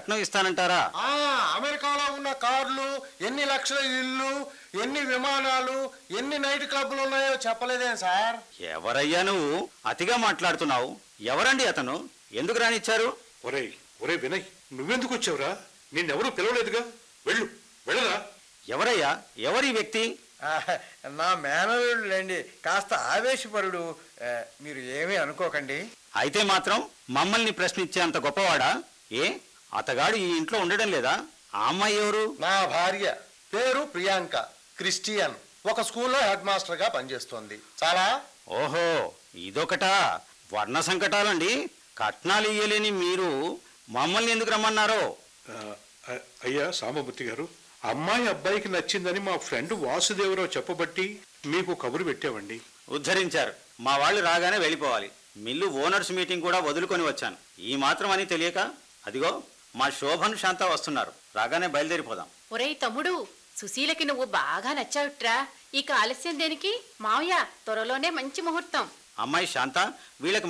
కట్నం ఇస్తానంటారా ఆ అమెరికాలో ఉన్న కార్లు ఎన్ని లక్షల ఇల్లు ఎన్ని విమానాలు ఎన్ని నైట్ క్లబ్లు ఉన్నాయో చెప్పలేదేం సార్ ఎవరయ్యా నువ్వు అతిగా మాట్లాడుతున్నావు ఎవరండి అతను ఎందుకు రానిచ్చారు ఒరేయ్ ఒరే వినయ్ నువ్వెందుకు వచ్చావురా నిన్నెవరూ పిలవలేదుగా వెళ్ళు వెళ్ళరా ఎవరయ్యా ఎవరి వ్యక్తి ఆ, నా మేనలుడండి కాస్త ఆవేశపరుడు ఆ, మీరు ఏమీ అనుకోకండి అయితే మాత్రం మమ్మల్ని ప్రశ్నించేంత గొప్పవాడా ఏ అతగాడు ఈ ఇంట్లో ఉండడం లేదా ఆ అమ్మాయి ఎవరు నా భార్య పేరు ప్రియాంక క్రిస్టియన్ ఒక స్కూల్లో హెడ్ మాస్టర్ గా పనిచేస్తోంది చాలా ఓహో ఇదొకటా వర్ణ సంకటాలండి కట్నాలు ఇయ్యలేని మీరు మమ్మల్ని ఎందుకు రమ్మన్నారో ఆ, అ- అయ్యా సాంబమూర్తి గారు అమ్మాయి అబ్బాయికి నచ్చిందని మా ఫ్రెండ్ వాసుదేవరావు చెప్పబట్టి మీకు కబురు పెట్టామండి ఉద్ధరించారు మా వాళ్ళు రాగానే వెళ్ళిపోవాలి మిల్లు ఓనర్స్ మీటింగ్ కూడా వదులుకొని వచ్చాను ఈ మాత్రం అని తెలియక అదిగో మా శోభన్ శాంత వస్తున్నారు రాగానే బయలుదేరిపోదాం ఒరేయ్ తమ్ముడు సుశీలకి నువ్వు బాగా నచ్చావుట్రా ఇక ఆలస్యం దేనికి మావయ్య త్వరలోనే మంచి ముహూర్తం అమ్మాయి శాంత వీళ్ళకి